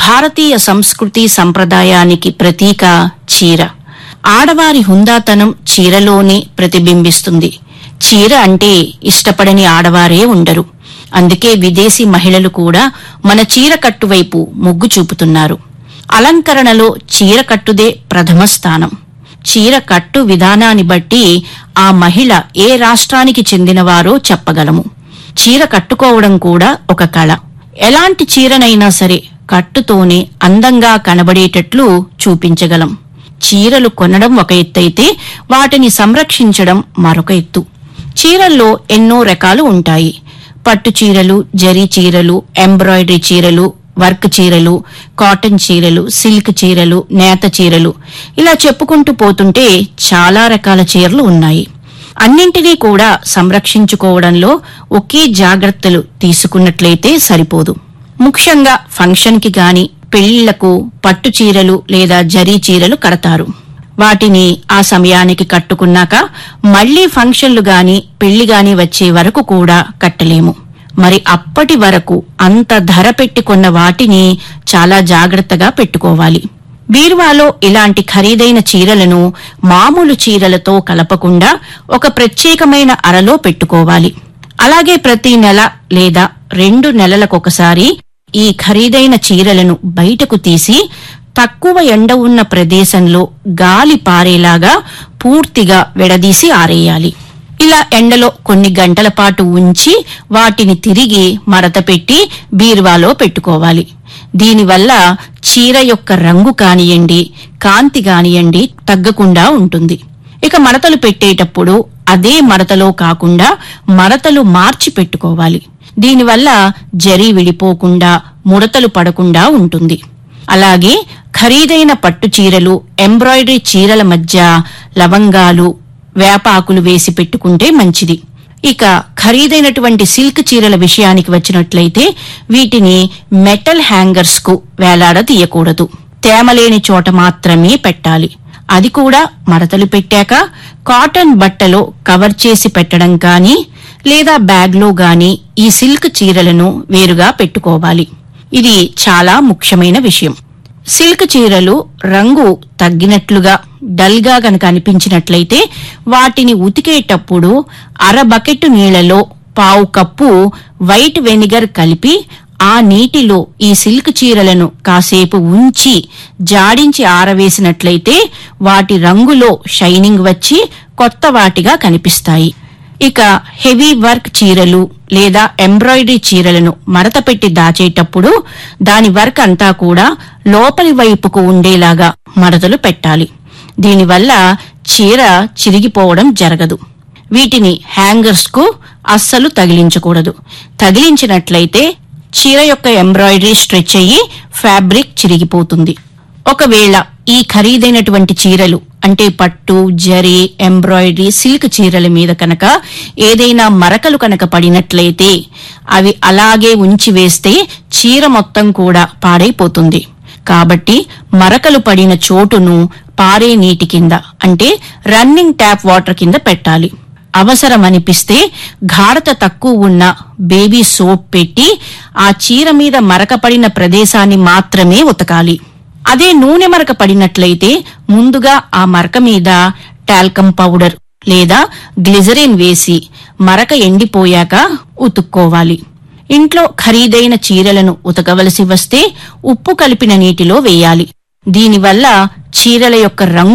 భారతీయ సంస్కృతి సంప్రదాయానికి ప్రతీక చీర ఆడవారి హుందాతనం చీరలోనే ప్రతిబింబిస్తుంది చీర అంటే ఇష్టపడని ఆడవారే ఉండరు అందుకే విదేశీ మహిళలు కూడా మన చీర కట్టువైపు మొగ్గు చూపుతున్నారు అలంకరణలో చీర కట్టుదే ప్రథమ స్థానం చీర కట్టు విధానాన్ని బట్టి ఆ మహిళ ఏ రాష్ట్రానికి చెందినవారో చెప్పగలము చీర కట్టుకోవడం కూడా ఒక కళ ఎలాంటి చీరనైనా సరే కట్టుతోనే అందంగా కనబడేటట్లు చూపించగలం చీరలు కొనడం ఒక ఎత్తైతే వాటిని సంరక్షించడం మరొక ఎత్తు చీరల్లో ఎన్నో రకాలు ఉంటాయి పట్టు చీరలు జరీ చీరలు ఎంబ్రాయిడరీ చీరలు వర్క్ చీరలు కాటన్ చీరలు సిల్క్ చీరలు నేత చీరలు ఇలా చెప్పుకుంటూ పోతుంటే చాలా రకాల చీరలు ఉన్నాయి అన్నింటినీ కూడా సంరక్షించుకోవడంలో ఒకే జాగ్రత్తలు తీసుకున్నట్లయితే సరిపోదు ముఖ్యంగా ఫంక్షన్కి గాని పెళ్లిళ్లకు పట్టు చీరలు లేదా జరీ చీరలు కడతారు వాటిని ఆ సమయానికి కట్టుకున్నాక మళ్లీ ఫంక్షన్లు గాని పెళ్లి గాని వచ్చే వరకు కూడా కట్టలేము మరి అప్పటి వరకు అంత ధర పెట్టి కొన్న వాటిని చాలా జాగ్రత్తగా పెట్టుకోవాలి బీరువాలో ఇలాంటి ఖరీదైన చీరలను మామూలు చీరలతో కలపకుండా ఒక ప్రత్యేకమైన అరలో పెట్టుకోవాలి అలాగే ప్రతి నెల లేదా రెండు నెలలకొకసారి ఈ ఖరీదైన చీరలను బయటకు తీసి తక్కువ ఎండ ఉన్న ప్రదేశంలో గాలి పారేలాగా పూర్తిగా విడదీసి ఆరేయాలి ఇలా ఎండలో కొన్ని గంటల పాటు ఉంచి వాటిని తిరిగి మడత పెట్టి బీరువాలో పెట్టుకోవాలి దీనివల్ల చీర యొక్క రంగు కానియండి కాంతి కానియండి తగ్గకుండా ఉంటుంది ఇక మడతలు పెట్టేటప్పుడు అదే మడతలో కాకుండా మడతలు మార్చి పెట్టుకోవాలి దీనివల్ల జరీ విడిపోకుండా ముడతలు పడకుండా ఉంటుంది అలాగే ఖరీదైన పట్టు చీరలు ఎంబ్రాయిడరీ చీరల మధ్య లవంగాలు వేపాకులు వేసి పెట్టుకుంటే మంచిది ఇక ఖరీదైనటువంటి సిల్క్ చీరల విషయానికి వచ్చినట్లయితే వీటిని మెటల్ హ్యాంగర్స్ కు వేలాడదీయకూడదు తేమలేని చోట మాత్రమే పెట్టాలి అది కూడా మడతలు పెట్టాక కాటన్ బట్టలో కవర్ చేసి పెట్టడం కానీ లేదా బ్యాగ్లో గాని ఈ సిల్క్ చీరలను వేరుగా పెట్టుకోవాలి ఇది చాలా ముఖ్యమైన విషయం సిల్క్ చీరలు రంగు తగ్గినట్లుగా డల్ గా గనక అనిపించినట్లయితే వాటిని ఉతికేటప్పుడు అర బకెట్ నీళ్లలో పావు కప్పు వైట్ వెనిగర్ కలిపి ఆ నీటిలో ఈ సిల్క్ చీరలను కాసేపు ఉంచి జాడించి ఆరవేసినట్లయితే వాటి రంగులో షైనింగ్ వచ్చి కొత్త వాటిగా కనిపిస్తాయి ఇక హెవీ వర్క్ చీరలు లేదా ఎంబ్రాయిడరీ చీరలను మడత పెట్టి దాచేటప్పుడు దాని వర్క్ అంతా కూడా లోపలి వైపుకు ఉండేలాగా మడతలు పెట్టాలి దీనివల్ల చీర చిరిగిపోవడం జరగదు వీటిని హ్యాంగర్స్ కు అస్సలు తగిలించకూడదు తగిలించినట్లయితే చీర యొక్క ఎంబ్రాయిడరీ స్ట్రెచ్ అయ్యి ఫ్యాబ్రిక్ చిరిగిపోతుంది ఒకవేళ ఈ ఖరీదైనటువంటి చీరలు అంటే పట్టు జరీ ఎంబ్రాయిడరీ సిల్క్ చీరల మీద కనుక ఏదైనా మరకలు కనుక పడినట్లయితే అవి అలాగే ఉంచి వేస్తే చీర మొత్తం కూడా పాడైపోతుంది కాబట్టి మరకలు పడిన చోటును పారే నీటి కింద అంటే రన్నింగ్ ట్యాప్ వాటర్ కింద పెట్టాలి అవసరం అనిపిస్తే గాఢత తక్కువ ఉన్న బేబీ సోప్ పెట్టి ఆ చీర మీద మరక పడిన ప్రదేశాన్ని మాత్రమే ఉతకాలి అదే నూనె మరక పడినట్లయితే ముందుగా ఆ మరక మీద టాల్కమ్ పౌడర్ లేదా గ్లిజరిన్ వేసి మరక ఎండిపోయాక ఉతుక్కోవాలి ఇంట్లో ఖరీదైన చీరలను ఉతకవలసి వస్తే ఉప్పు కలిపిన నీటిలో వేయాలి దీనివల్ల చీరల యొక్క రంగు